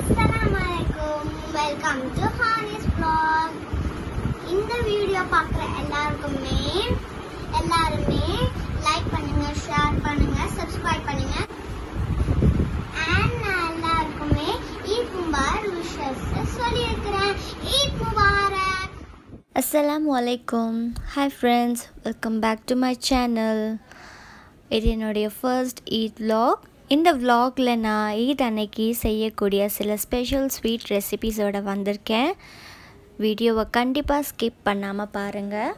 அஸ்ஸலாமலைக்கும் welcome to ஹானிஸ் vlog இந்த video பார்க்குற எல்லாருக்குமே எல்லாருமே லைக் பண்ணுங்க ஷேர் பண்ணுங்க சப்ஸ்கிரைப் பண்ணுங்க அண்ட் நான் எல்லாருக்குமே ஈத் முபாரக் விஷஸ் சொல்லியிருக்கிறேன் ஈத் முபாரக் அஸ்ஸலாமு அலைக்கும் hi friends welcome back to my channel இது என்னுடைய ஃபர்ஸ்ட் ஈத் vlog இந்த vlogல நான் ஈத் அன்னைக்கு செய்யக்கூடிய சில ஸ்பெஷல் ஸ்வீட் ரெசிபீஸோட வந்திருக்கேன் வீடியோவை கண்டிப்பாக ஸ்கிப் பண்ணாமல் பாருங்கள்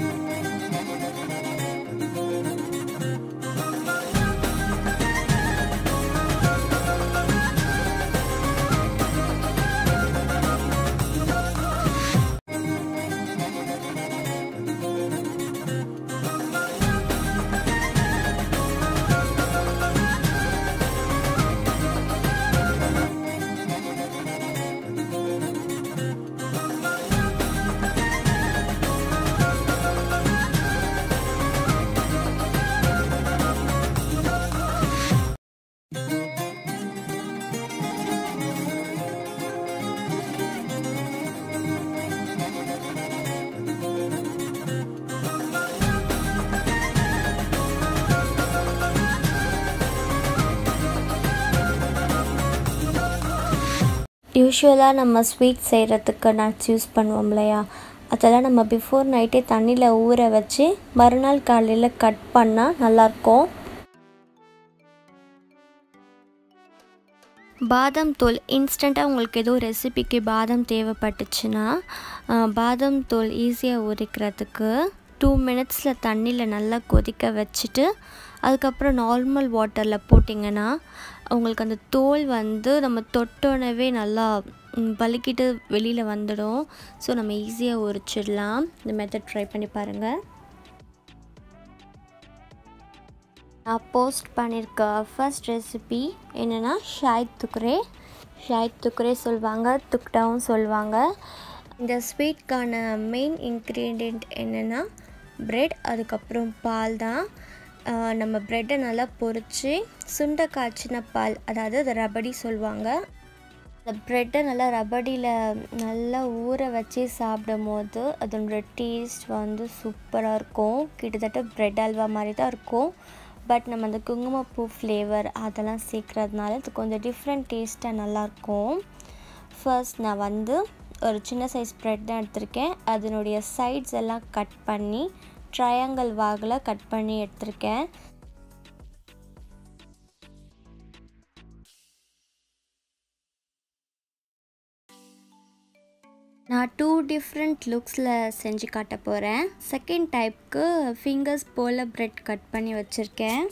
யூஸ்வலாக நம்ம ஸ்வீட் செய்கிறதுக்கு நட்ஸ் யூஸ் பண்ணுவோம் இல்லையா அதெல்லாம் நம்ம பிஃபோர் நைட்டே தண்ணியில் ஊற வச்சு மறுநாள் காலையில் கட் பண்ணால் நல்லாயிருக்கும் பாதாம் தூள் இன்ஸ்டண்ட்டாக உங்களுக்கு ஏதோ ரெசிபிக்கு பாதாம் தேவைப்பட்டுச்சுன்னா ஆ, பாதாம் தூள் ஈஸியாக உரிக்கிறதுக்கு டூ மினிட்ஸில் தண்ணியில் நல்லா கொதிக்க வச்சுட்டு அதுக்கப்புறம் நார்மல் வாட்டரில் போட்டிங்கன்னா உங்களுக்கு அந்த தோல் வந்து நம்ம தொட்டோனவே நல்லா ம், வலிக்கிட்டு வெளியில் வந்துடும் ஸோ நம்ம ஈஸியாக உரிச்சிடலாம் இந்த மெத்தட் ட்ரை பண்ணி பாருங்கள் நான் போஸ்ட் பண்ணியிருக்க ஃபர்ஸ்ட் ரெசிபி என்னென்னா ஷாய்த் துக்ரே ஷாய்த் துக்ரே சொல்லுவாங்க துக்டாவும் சொல்லுவாங்க இந்த ஸ்வீட்கான மெயின் இன்க்ரீடியண்ட் என்னென்னா பிரெட் அதுக்கப்புறம் பால் தான் ஆஹ் நம்ம ப்ரெட்டை நல்லா பொரித்து சுண்டை காய்ச்சின பால் அதாவது அதை ரபடி சொல்லுவாங்க அந்த ப்ரெட்டை நல்லா ரபடியில் நல்லா ஊற வச்சு சாப்பிடும் போது அதோட டேஸ்ட் வந்து சூப்பராக இருக்கும் கிட்டத்தட்ட ப்ரெட் அல்வா மாதிரி தான் இருக்கும் பட் நம்ம அந்த குங்குமப்பூ ஃப்ளேவர் அதெல்லாம் சேர்க்குறதுனால இது கொஞ்சம் டிஃப்ரெண்ட் டேஸ்ட்டாக நல்லாயிருக்கும் ஃபர்ஸ்ட் நான் வந்து ஒரு சின்ன சைஸ் ப்ரெட் தான் எடுத்திருக்கேன் அதனுடைய சைட்ஸ் எல்லாம் கட் பண்ணி ட்ரையாங்கிள் வாகில் கட் பண்ணி எடுத்திருக்கேன் நான் டூ டிஃப்ரெண்ட் லுக்ஸில் செஞ்சு காட்ட போகிறேன் செகண்ட் டைப்க்கு ஃபிங்கர்ஸ் போல் ப்ரெட் கட் பண்ணி வச்சுருக்கேன்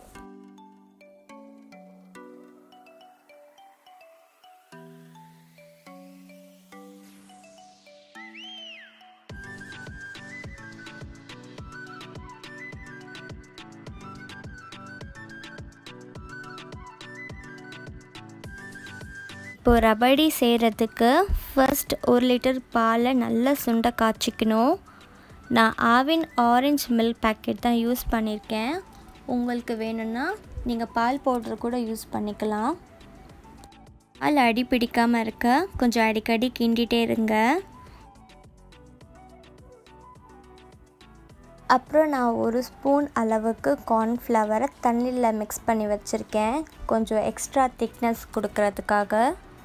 இப்போ ரபடி செய்கிறதுக்கு ஃபர்ஸ்ட் ஒரு லிட்டர் பாலை நல்லா சுண்ட காய்ச்சிக்கணும் நான் ஆவின் ஆரஞ்சு மில்க் பேக்கெட் தான் யூஸ் பண்ணியிருக்கேன் உங்களுக்கு வேணும்னா நீங்கள் பால் பவுடர் கூட யூஸ் பண்ணிக்கலாம் பால் அடி பிடிக்காமல் இருக்க கொஞ்சம் அடிக்கடி கிண்டிகிட்டே இருங்க அப்புறம் நான் ஒரு ஸ்பூன் அளவுக்கு கார்ன்ஃப்ளவரை தண்ணியில் மிக்ஸ் பண்ணி வச்சுருக்கேன் கொஞ்சம் எக்ஸ்ட்ரா திக்னஸ் கொடுக்கறதுக்காக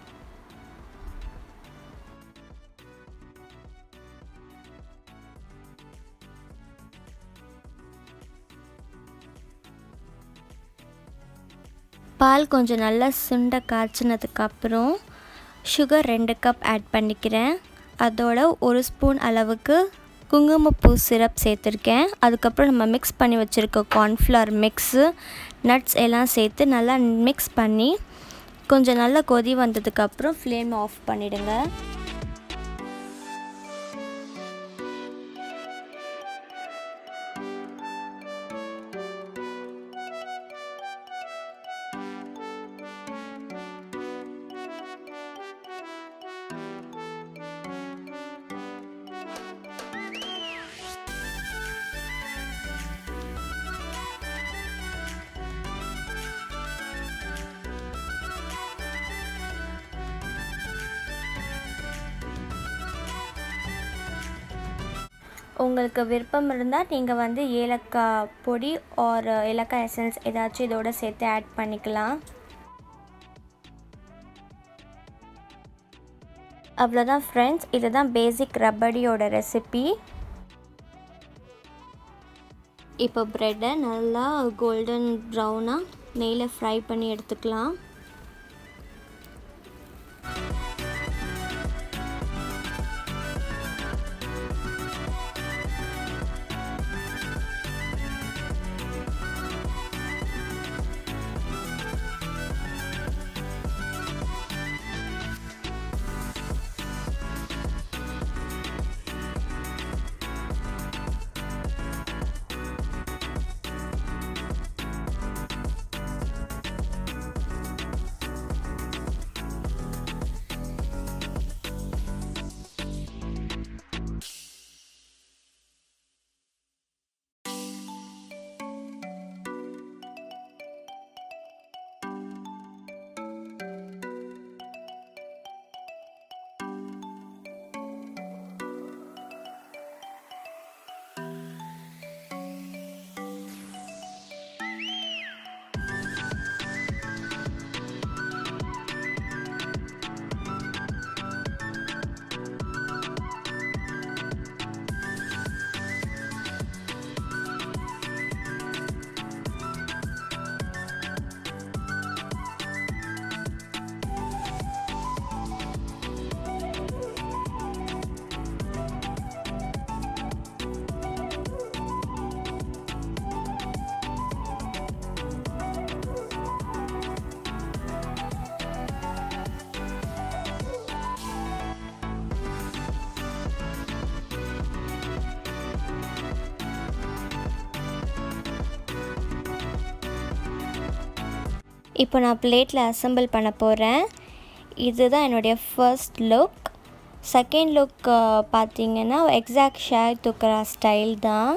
பால் கொஞ்சம் நல்லா சுண்ட காய்ச்சினதுக்கப்புறம் சுகர் ரெண்டு கப் ஆட் பண்ணிக்கிறேன் அதோட ஒரு ஸ்பூன் அளவுக்கு குங்குமப்பூ சிரப் சேர்த்துருக்கேன் அதுக்கப்புறம் நம்ம மிக்ஸ் பண்ணி வச்சுருக்க கார்ன்ஃப்ளவர் மிக்ஸு நட்ஸ் எல்லாம் சேர்த்து நல்லா மிக்ஸ் பண்ணி கொஞ்சம் நல்லா கொதி வந்ததுக்கப்புறம் ஃப்ளேம் ஆஃப் பண்ணிவிடுங்க உங்களுக்கு விருப்பம் இருந்தால் நீங்கள் வந்து ஏலக்காய் பொடி ஒரு ஏலக்காய் எசன்ஸ் ஏதாச்சும் இதோட சேர்த்து ஆட் பண்ணிக்கலாம் அவ்வளோதான் ஃப்ரெண்ட்ஸ் இதுதான் பேசிக் ரப்படியோட ரெசிபி இப்போ ப்ரெட்டை நல்லா கோல்டன் ப்ரௌனாக நெய்யில் ஃப்ரை பண்ணி எடுத்துக்கலாம் இப்போ நான் பிளேட்டில் அசெம்பிள் பண்ண போகிறேன் இதுதான் என்னுடைய ஃபர்ஸ்ட் லுக் செகண்ட் லுக் பார்த்தீங்கன்னா எக்ஸாக்ட் ஷேர் துக்கரா ஸ்டைல் தான்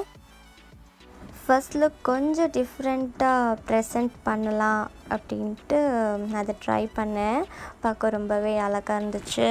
ஃபர்ஸ்ட் லுக் கொஞ்சம் டிஃப்ரெண்ட்டாக ப்ரெசென்ட் பண்ணலாம் அப்படின்ட்டு நான் அதை ட்ரை பண்ணேன் பார்க்க ரொம்பவே அழகாக இருந்துச்சு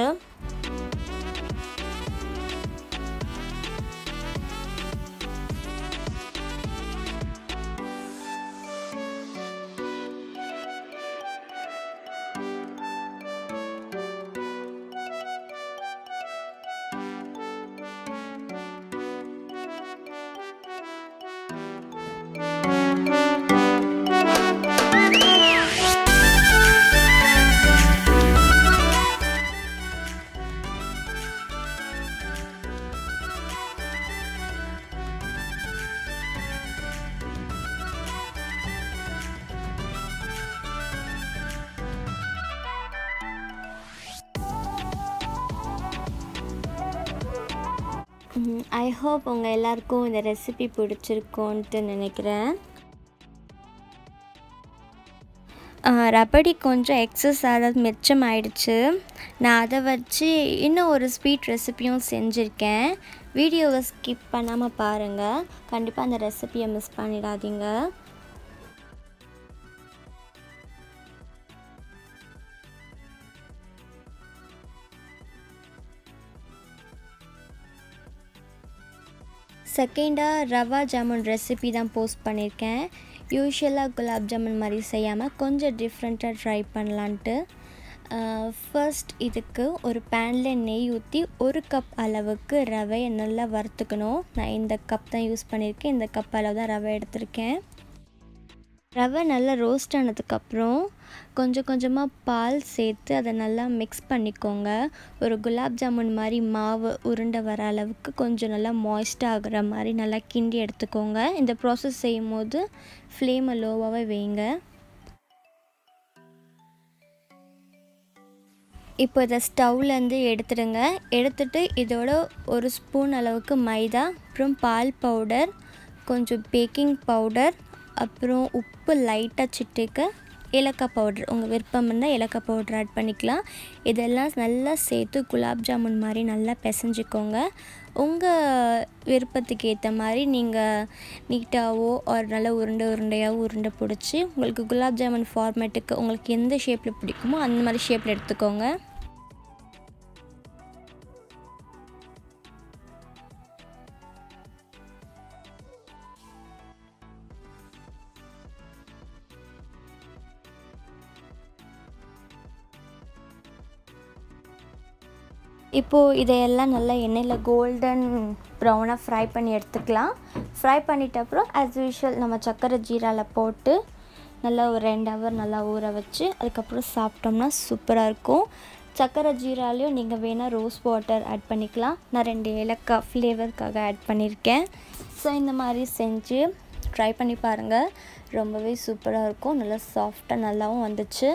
ஐ ஹோப் உங்கள் எல்லாருக்கும் இந்த ரெசிபி பிடிச்சிருக்கோன்ட்டு நினைக்கிறேன் ரபடி கொஞ்சம் எக்ஸஸ் அதாவது மிச்சம் ஆயிடுச்சு நான் அதை வச்சு இன்னும் ஒரு ஸ்வீட் ரெசிபியும் செஞ்சுருக்கேன் வீடியோவை ஸ்கிப் பண்ணாமல் பாருங்கள் கண்டிப்பாக அந்த ரெசிபியை மிஸ் பண்ணிடாதீங்க செகண்டாக ரவா ஜாமுன் ரெசிபி தான் போஸ்ட் பண்ணியிருக்கேன் யூஸ்வலாக குலாப் ஜாமுன் மாதிரி செய்யாமல் கொஞ்சம் டிஃப்ரெண்ட்டாக ட்ரை பண்ணலான்ட்டு ஃபர்ஸ்ட் இதுக்கு ஒரு பேனில் நெய் ஊற்றி ஒரு கப் அளவுக்கு ரவையை நல்லா வறுத்துக்கணும் நான் இந்த கப் தான் யூஸ் பண்ணியிருக்கேன் இந்த கப் அளவு தான் ரவை எடுத்திருக்கேன் ரவை நல்லா ரோஸ்ட் ஆனதுக்கப்புறம் கொஞ்சம் கொஞ்சமாக பால் சேர்த்து அதை நல்லா மிக்ஸ் பண்ணிக்கோங்க ஒரு குலாப் ஜாமுன் மாதிரி மாவு உருண்டை வர அளவுக்கு கொஞ்சம் நல்லா மாய்ஸ்ட் ஆகுற மாதிரி நல்லா கிண்டி எடுத்துக்கோங்க இந்த ப்ராசஸ் செய்யும் போது ஃப்ளேமை லோவாகவே வைங்க இப்போ இதை ஸ்டவ்லேருந்து எடுத்துடுங்க எடுத்துட்டு இதோட ஒரு ஸ்பூன் அளவுக்கு மைதா அப்புறம் பால் பவுடர் கொஞ்சம் பேக்கிங் பவுடர் அப்புறம் உப்பு லைட்டாக சிட்டுக்கு ஏலக்காய் பவுடர் உங்கள் விருப்பம் இருந்தால் ஏலக்காய் பவுடர் ஆட் பண்ணிக்கலாம் இதெல்லாம் நல்லா சேர்த்து குலாப் ஜாமுன் மாதிரி நல்லா பிசைஞ்சிக்கோங்க உங்கள் விருப்பத்துக்கு ஏற்ற மாதிரி நீங்கள் நீட்டாகவோ ஒரு நல்ல உருண்டை உருண்டையாகவோ உருண்டை பிடிச்சி உங்களுக்கு குலாப் ஜாமுன் ஃபார்மேட்டுக்கு உங்களுக்கு எந்த ஷேப்பில் பிடிக்குமோ அந்த மாதிரி ஷேப்பில் எடுத்துக்கோங்க இப்போது இதையெல்லாம் நல்லா எண்ணெயில் கோல்டன் ப்ரௌனாக ஃப்ரை பண்ணி எடுத்துக்கலாம் ஃப்ரை பண்ணிட்ட அப்புறம் ஆஸ் யூஷுவல் நம்ம சக்கரை ஜீராவில் போட்டு நல்லா ஒரு ரெண்டு ஹவர் நல்லா ஊற வச்சு அதுக்கப்புறம் சாப்பிட்டோம்னா சூப்பராக இருக்கும் சக்கரை ஜீராலையும் நீங்கள் வேணால் ரோஸ் வாட்டர் ஆட் பண்ணிக்கலாம் நான் ரெண்டு ஏலக்காய் ஃப்ளேவருக்காக ஆட் பண்ணியிருக்கேன் ஸோ இந்த மாதிரி செஞ்சு ட்ரை பண்ணி பாருங்கள் ரொம்பவே சூப்பராக இருக்கும் நல்லா சாஃப்டாக நல்லாவும் வந்துச்சு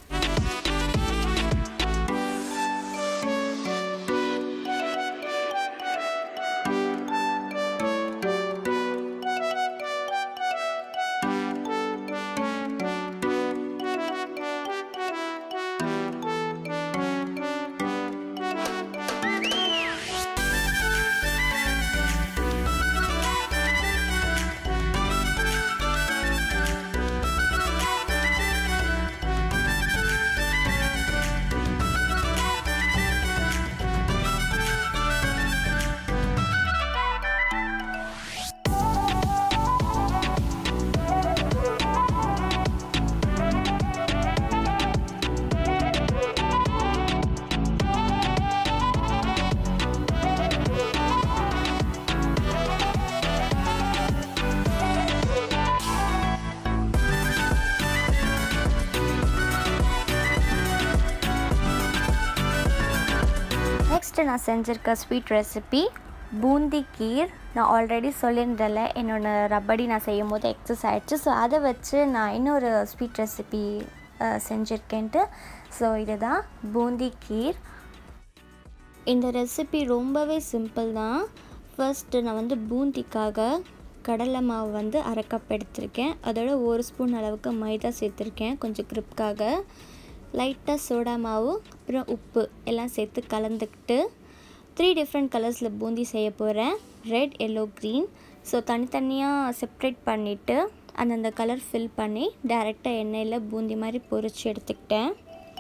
நெக்ஸ்ட்டு நான் செஞ்சுருக்க ஸ்வீட் ரெசிபி பூந்தி கீர் நான் ஆல்ரெடி சொல்லியிருந்தேன்ல என்னோட ரப்படி நான் செய்யும் போது எக்ஸஸ் ஆகிடுச்சு ஸோ அதை வச்சு நான் இன்னொரு ஸ்வீட் ரெசிபி செஞ்சுருக்கேன்ட்டு ஸோ இதுதான் பூந்தி கீர் இந்த ரெசிபி ரொம்பவே சிம்பிள் தான் ஃபர்ஸ்ட்டு நான் வந்து பூந்திக்காக கடலை மாவு வந்து அரை கப் எடுத்திருக்கேன் அதோட ஒரு ஸ்பூன் அளவுக்கு மைதா சேர்த்துருக்கேன் கொஞ்சம் க்ரிப்காக லைட்டாக சோடா மாவு அப்புறம் உப்பு எல்லாம் சேர்த்து கலந்துக்கிட்டு த்ரீ டிஃப்ரெண்ட் கலர்ஸில் பூந்தி செய்ய போகிறேன் ரெட் எல்லோ க்ரீன் ஸோ தனித்தனியாக செப்ரேட் பண்ணிவிட்டு அந்தந்த கலர் ஃபில் பண்ணி டேரெக்டாக எண்ணெயில் பூந்தி மாதிரி பொரிச்சு எடுத்துக்கிட்டேன்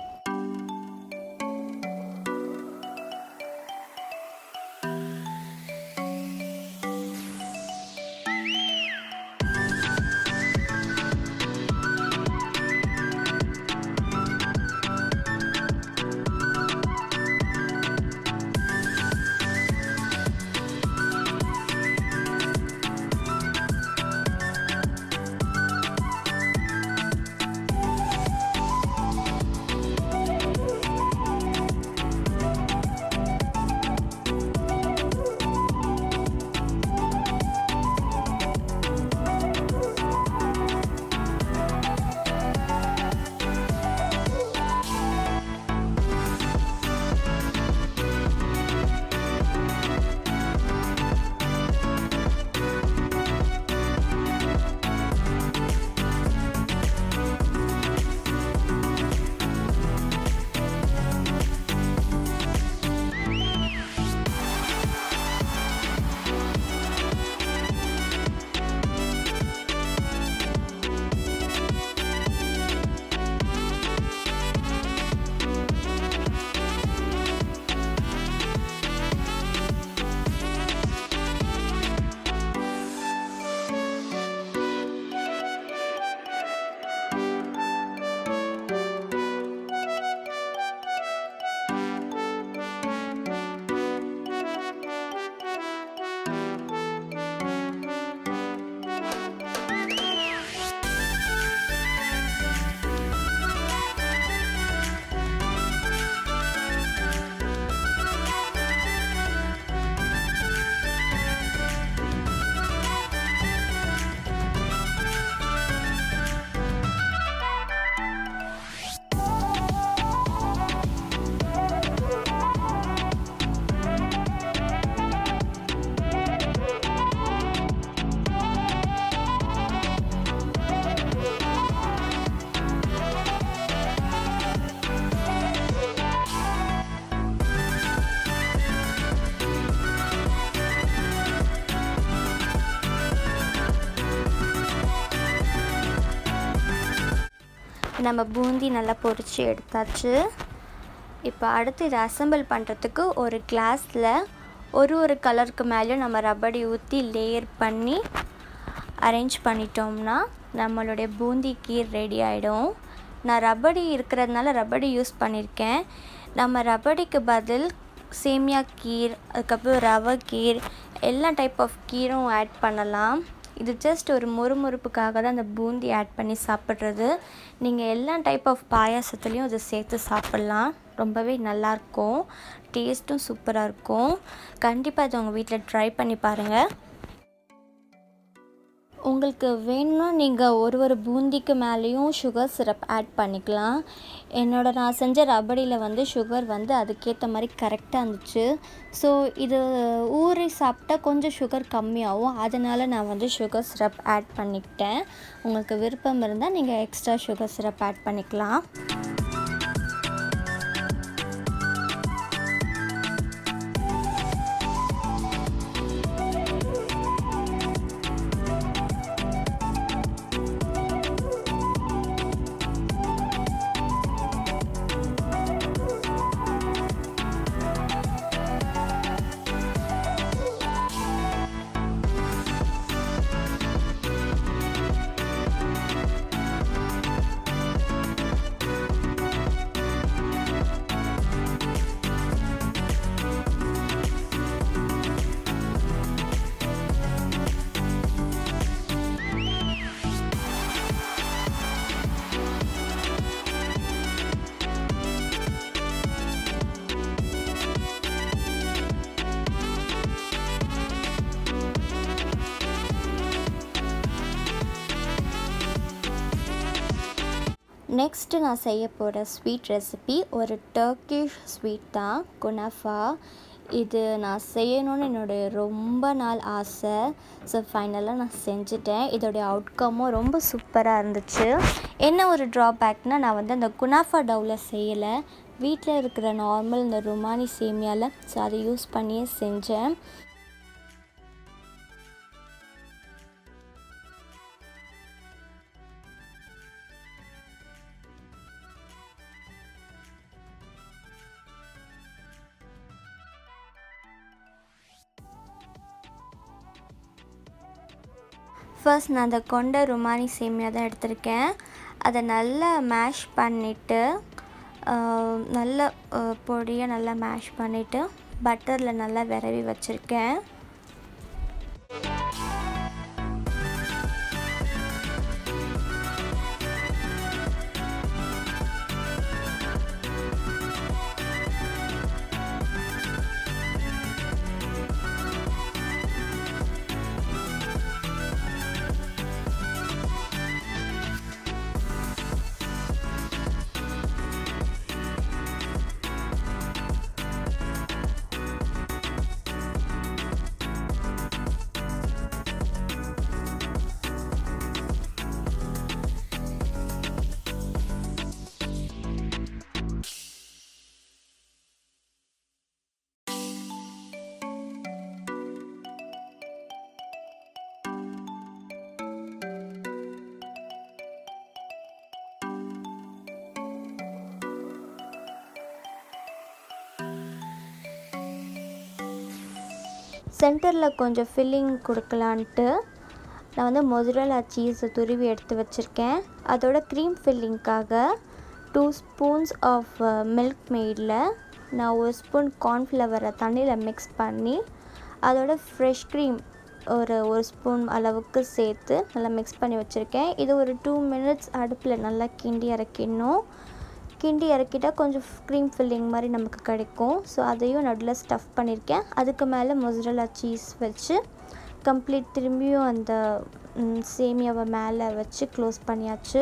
நம்ம பூந்தி நல்லா பொரிச்சு எடுத்தாச்சு இப்போ அடுத்து இதை அசெம்பிள் பண்ணுறதுக்கு ஒரு கிளாஸில் ஒரு ஒரு கலருக்கு மேலேயும் நம்ம ரப்படி ஊற்றி லேயர் பண்ணி அரேஞ்ச் பண்ணிட்டோம்னா நம்மளுடைய பூந்தி கீர் ரெடி ஆகிடும் நான் ரப்படி இருக்கிறதுனால ரப்படி யூஸ் பண்ணியிருக்கேன் நம்ம ரப்படிக்கு பதில் சேமியா கீர் அதுக்கப்புறம் ரவை கீர் எல்லா டைப் ஆஃப் கீரும் ஆட் பண்ணலாம் இது ஜஸ்ட் ஒரு மொறுமொறுப்புக்காக தான் அந்த பூந்தி ஆட் பண்ணி சாப்பிட்றது நீங்கள் எல்லா டைப் ஆஃப் பாயாசத்துலேயும் இதை சேர்த்து சாப்பிட்லாம் ரொம்பவே நல்லாயிருக்கும் டேஸ்ட்டும் சூப்பராக இருக்கும் கண்டிப்பாக இதை உங்கள் வீட்டில் ட்ரை பண்ணி பாருங்கள் உங்களுக்கு வேணும்னா நீங்கள் ஒரு ஒரு பூந்திக்கு மேலேயும் சுகர் சிரப் ஆட் பண்ணிக்கலாம் என்னோட நான் செஞ்ச ரபடியில் வந்து சுகர் வந்து அதுக்கேற்ற மாதிரி கரெக்டாக இருந்துச்சு ஸோ இது ஊறி சாப்பிட்டா கொஞ்சம் சுகர் கம்மியாகும் அதனால் நான் வந்து சுகர் சிரப் ஆட் பண்ணிக்கிட்டேன் உங்களுக்கு விருப்பம் இருந்தால் நீங்கள் எக்ஸ்ட்ரா சுகர் சிரப் ஆட் பண்ணிக்கலாம் நெக்ஸ்ட்டு நான் செய்ய போகிற ஸ்வீட் ரெசிபி ஒரு டர்க்கிஷ் ஸ்வீட் தான் குனஃபா இது நான் செய்யணும்னு என்னுடைய ரொம்ப நாள் ஆசை ஸோ ஃபைனலாக நான் செஞ்சுட்டேன் இதோடைய அவுட்கமும் ரொம்ப சூப்பராக இருந்துச்சு என்ன ஒரு ட்ராபேக்னால் நான் வந்து அந்த குனாஃபா டவ்வில் செய்யலை வீட்டில் இருக்கிற நார்மல் இந்த ருமானி சேமியாவில் ஸோ அதை யூஸ் பண்ணியே செஞ்சேன் ஃபர்ஸ்ட் நான் அந்த கொண்ட ருமானி சேமியா தான் எடுத்திருக்கேன் அதை நல்லா மேஷ் பண்ணிவிட்டு நல்ல பொடியாக நல்லா மேஷ் பண்ணிவிட்டு பட்டரில் நல்லா விரவி வச்சுருக்கேன் சென்டரில் கொஞ்சம் ஃபில்லிங் கொடுக்கலான்ட்டு நான் வந்து மொசரலா சீஸை துருவி எடுத்து வச்சுருக்கேன் அதோட க்ரீம் ஃபில்லிங்க்காக டூ ஸ்பூன்ஸ் ஆஃப் மில்க் மெய்டில் நான் ஒரு ஸ்பூன் கார்ன்ஃப்ளவரை தண்ணியில் மிக்ஸ் பண்ணி அதோட ஃப்ரெஷ் க்ரீம் ஒரு ஒரு ஸ்பூன் அளவுக்கு சேர்த்து நல்லா மிக்ஸ் பண்ணி வச்சுருக்கேன் இது ஒரு டூ மினிட்ஸ் அடுப்பில் நல்லா கிண்டி இறக்கிடணும் கிண்டி இறக்கிட்டால் கொஞ்சம் க்ரீம் ஃபில்லிங் மாதிரி நமக்கு கிடைக்கும் ஸோ அதையும் நடுவில் ஸ்டஃப் பண்ணியிருக்கேன் அதுக்கு மேலே மொசரலா சீஸ் வச்சு கம்ப்ளீட் திரும்பியும் அந்த சேமியாவை மேலே வச்சு க்ளோஸ் பண்ணியாச்சு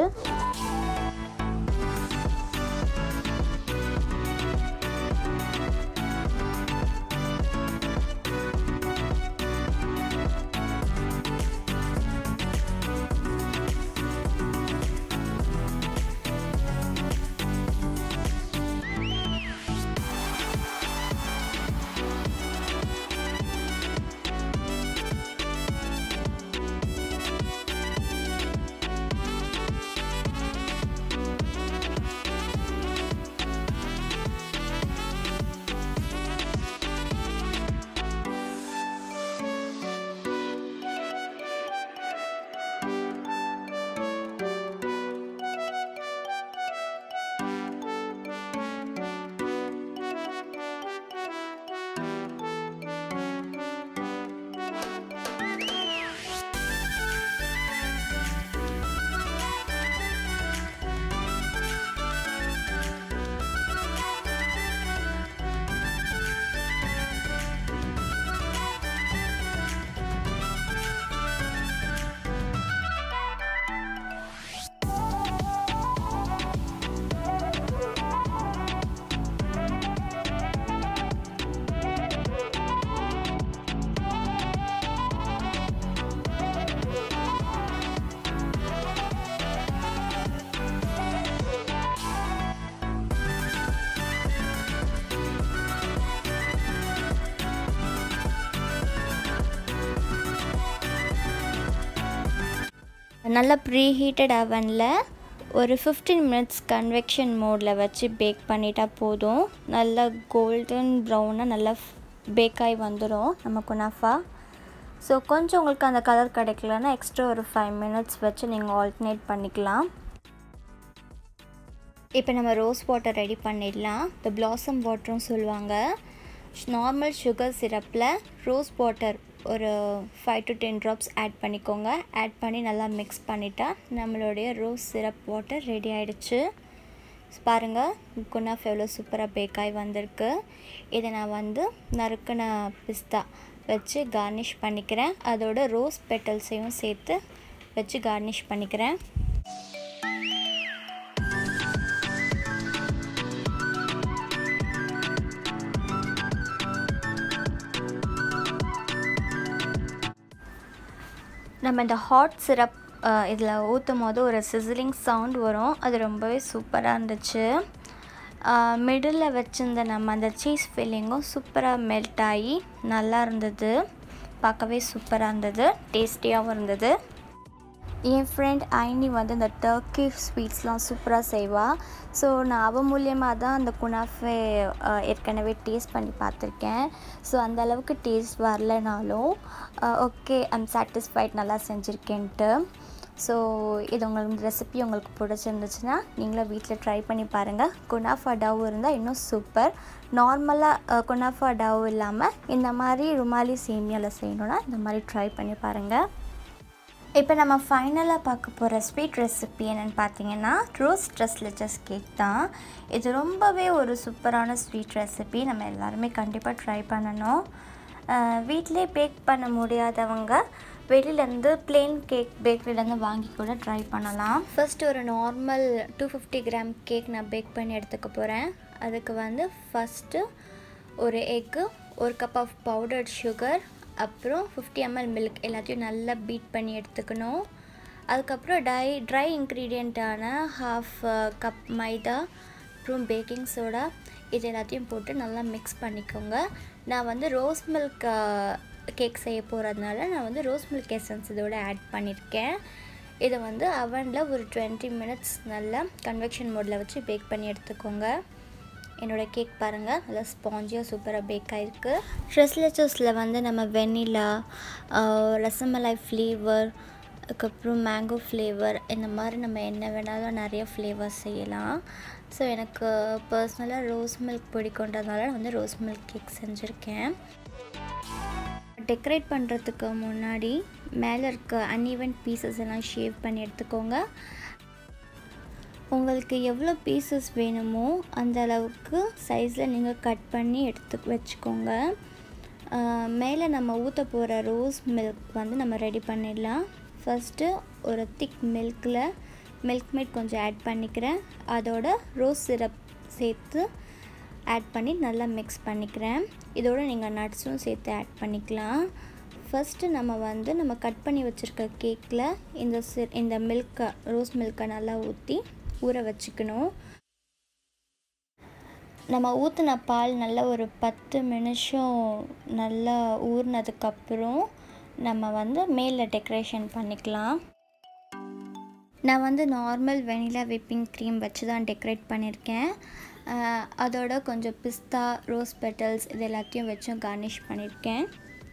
நல்ல ப்ரீஹீட்டட் அவனில் ஒரு ஃபிஃப்டீன் மினிட்ஸ் கன்வெக்ஷன் மோடில் வச்சு பேக் பண்ணிட்டா போதும் நல்லா கோல்டன் ப்ரௌனாக நல்லா பேக் ஆகி வந்துடும் நம்ம குனாஃபா ஸோ கொஞ்சம் உங்களுக்கு அந்த கலர் கிடைக்கலன்னா எக்ஸ்ட்ரா ஒரு ஃபைவ் மினிட்ஸ் வச்சு நீங்கள் ஆல்டர்னேட் பண்ணிக்கலாம் இப்போ நம்ம ரோஸ் வாட்டர் ரெடி பண்ணிடலாம் இந்த பிளாசம் வாட்டரும் சொல்லுவாங்க நார்மல் சுகர் சிரப்பில் ரோஸ் வாட்டர் ஒரு five to ten drops add பண்ணிக்கோங்க ஆட் பண்ணி நல்லா மிக்ஸ் பண்ணிட்டா நம்மளுடைய ரோஸ் சிரப் வாட்டர் ரெடி ஆகிடுச்சு பாருங்கள் குனாஃப் எவ்வளோ சூப்பராக பேக்காகி வந்திருக்கு இதை நான் வந்து நறுக்கின பிஸ்தா வச்சு கார்னிஷ் பண்ணிக்கிறேன் அதோட ரோஸ் பெட்டல்ஸையும் சேர்த்து வச்சு கார்னிஷ் பண்ணிக்கிறேன் நம்ம இந்த ஹாட் சிரப் இதில் ஊற்றும் போது ஒரு சிசிலிங் சவுண்ட் வரும் அது ரொம்பவே சூப்பராக இருந்துச்சு மிடில் வச்சுருந்த நம்ம அந்த சீஸ் ஃபில்லிங்கும் சூப்பராக மெல்ட் ஆகி நல்லா இருந்தது பார்க்கவே சூப்பராக இருந்தது டேஸ்டியாகவும் இருந்தது என் ஃப்ரெண்ட் ஐனி வந்து இந்த டர்க்கி ஸ்வீட்ஸ்லாம் சூப்பராக செய்வாள் ஸோ நான் அவள் மூலியமாக தான் அந்த குனாஃபே ஏற்கனவே டேஸ்ட் பண்ணி பார்த்துருக்கேன் ஸோ அந்த அளவுக்கு டேஸ்ட் வரலனாலும் ஓகே ஐம் சாட்டிஸ்ஃபைட் நல்லா செஞ்சுருக்கேன்ட்டு ஸோ இது உங்களுக்கு ரெசிபி உங்களுக்கு பிடிச்சிருந்துச்சுன்னா நீங்களும் வீட்டில் ட்ரை பண்ணி பாருங்கள் குனாஃபா டவ் இருந்தால் இன்னும் சூப்பர் நார்மலாக குனாஃபா டவ் இல்லாமல் இந்த மாதிரி ருமாலி சேமியாவில் செய்யணுன்னா இந்த மாதிரி ட்ரை பண்ணி பாருங்கள் இப்போ நம்ம ஃபைனலாக பார்க்க போகிற ஸ்வீட் ரெசிபி என்னென்னு பார்த்தீங்கன்னா ரோஸ் ட்ரெஸ்லெச்சஸ் கேக் தான் இது ரொம்பவே ஒரு சூப்பரான ஸ்வீட் ரெசிபி நம்ம எல்லாருமே கண்டிப்பாக ட்ரை பண்ணணும் வீட்டிலே பேக் பண்ண முடியாதவங்க வெளியிலேருந்து பிளெயின் கேக் பேக்கரியிலேருந்து வாங்கி கூட ட்ரை பண்ணலாம் ஃபர்ஸ்ட் ஒரு normal two fifty gram cake நான் பேக் பண்ணி எடுத்துக்க போகிறேன் அதுக்கு வந்து ஃபஸ்ட்டு ஒரு எக்கு ஒரு கப் ஆஃப் பவுடர்ட் சுகர் அப்புறம் ஃபிஃப்டி எம்எல் மில்க் எல்லாத்தையும் நல்லா பீட் பண்ணி எடுத்துக்கணும் அதுக்கப்புறம் டை ட்ரை இன்க்ரீடியண்ட்டான ஹாஃப் கப் மைதா அப்புறம் பேக்கிங் சோடா இது எல்லாத்தையும் போட்டு நல்லா மிக்ஸ் பண்ணிக்கோங்க நான் வந்து ரோஸ் மில்க் கேக் செய்ய போகிறதுனால நான் வந்து ரோஸ் மில்க் எசன்ஸ் இதோட ஆட் பண்ணியிருக்கேன் இதை வந்து அவனில் ஒரு டுவெண்ட்டி மினிட்ஸ் நல்லா கன்வெக்ஷன் மோடில் வச்சு பேக் பண்ணி எடுத்துக்கோங்க என்னோடய கேக் பாருங்கள் நல்லா ஸ்பாஞ்சியாக சூப்பராக பேக் ஆகிருக்கு ட்ரெஸ்லெச்சஸில் வந்து நம்ம வெண்ணிலா ரசமலாய் ஃப்ளேவர் அதுக்கப்புறம் மேங்கோ ஃப்ளேவர் இந்த மாதிரி நம்ம என்ன வேணாலும் நிறைய ஃப்ளேவர்ஸ் செய்யலாம் ஸோ எனக்கு பர்சனலாக ரோஸ் மில்க் பிடிக்குன்றதுனால நான் வந்து ரோஸ் மில்க் கேக் செஞ்சுருக்கேன் டெக்கரேட் பண்ணுறதுக்கு முன்னாடி மேலே இருக்க அன்இவன் பீசஸ் எல்லாம் ஷேவ் பண்ணி எடுத்துக்கோங்க உங்களுக்கு எவ்வளோ பீசஸ் வேணுமோ அந்த அளவுக்கு சைஸில் நீங்கள் கட் பண்ணி எடுத்து வச்சுக்கோங்க மேலே நம்ம ஊற்ற போகிற ரோஸ் மில்க் வந்து நம்ம ரெடி பண்ணிடலாம் ஃபஸ்ட்டு ஒரு திக் மில்கில் மில்க் மேட் கொஞ்சம் ஆட் பண்ணிக்கிறேன் அதோட ரோஸ் சிரப் சேர்த்து ஆட் பண்ணி நல்லா மிக்ஸ் பண்ணிக்கிறேன் இதோட நீங்கள் நட்ஸும் சேர்த்து ஆட் பண்ணிக்கலாம் ஃபஸ்ட்டு நம்ம வந்து நம்ம கட் பண்ணி வச்சுருக்க கேக்கில் இந்த சி இந்த மில்கை ரோஸ் மில்கை நல்லா ஊற்றி ஊற வச்சுக்கணும் நம்ம ஊற்றின பால் நல்லா ஒரு பத்து நிமிஷம் நல்லா ஊறினதுக்கப்புறம் நம்ம வந்து மேலே டெக்கரேஷன் பண்ணிக்கலாம் நான் வந்து நார்மல் வெனிலா விப்பிங் க்ரீம் வச்சு தான் டெக்கரேட் பண்ணியிருக்கேன் அதோட கொஞ்சம் பிஸ்தா ரோஸ் பெட்டல்ஸ் இது எல்லாத்தையும் வச்சும் கார்னிஷ் பண்ணியிருக்கேன்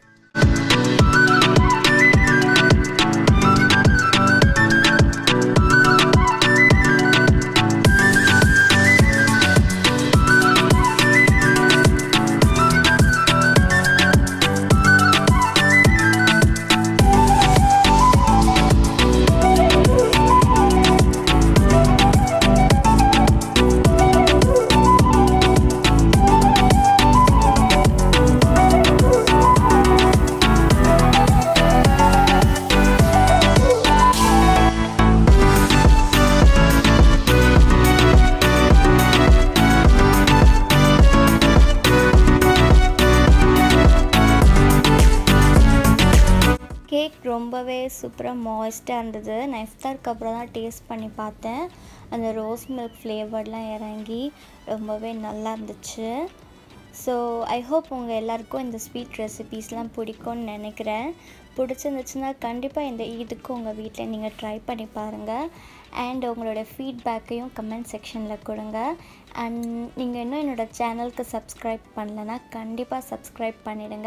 கேக் ரொம்பவே சூப்பராக மாய்ஸ்ட்டாக இருந்தது நான் இஃப்தாருக்கு அப்புறம் தான் டேஸ்ட் பண்ணி பார்த்தேன் அந்த ரோஸ் மில்க் ஃப்ளேவர்லாம் இறங்கி ரொம்பவே நல்லா இருந்துச்சு ஸோ ஐ ஹோப் உங்கள் எல்லாருக்கும் இந்த ஸ்வீட் ரெசிபீஸ்லாம் பிடிக்கும்னு நினைக்கிறேன் பிடிச்சிருந்துச்சுன்னா கண்டிப்பாக இந்த ஈதுக்கு உங்கள் வீட்டில் நீங்கள் ட்ரை பண்ணி பாருங்கள் அண்ட் உங்களோட ஃபீட்பேக்கையும் கமெண்ட் செக்ஷனில் கொடுங்க அண்ட் நீங்கள் இன்னும் என்னோடய சேனலுக்கு சப்ஸ்கிரைப் பண்ணலைன்னா கண்டிப்பாக சப்ஸ்கிரைப் பண்ணிடுங்க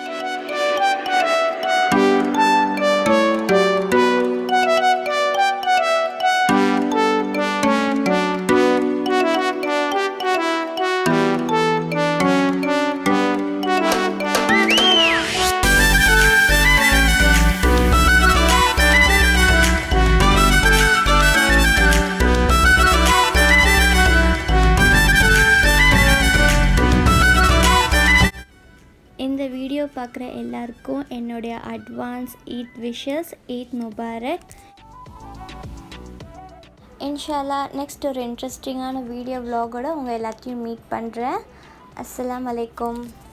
இந்த வீடியோ பார்க்குற எல்லாருக்கும் என்னுடைய அட்வான்ஸ் ஈத் விஷஸ் ஈத் முபாரக் இன்ஷால்லா நெக்ஸ்ட் ஒரு இன்ட்ரெஸ்டிங்கான வீடியோ விலாகோட உங்கள் எல்லாத்தையும் மீட் பண்ணுறேன் அஸ்ஸலாமு அலைக்கும்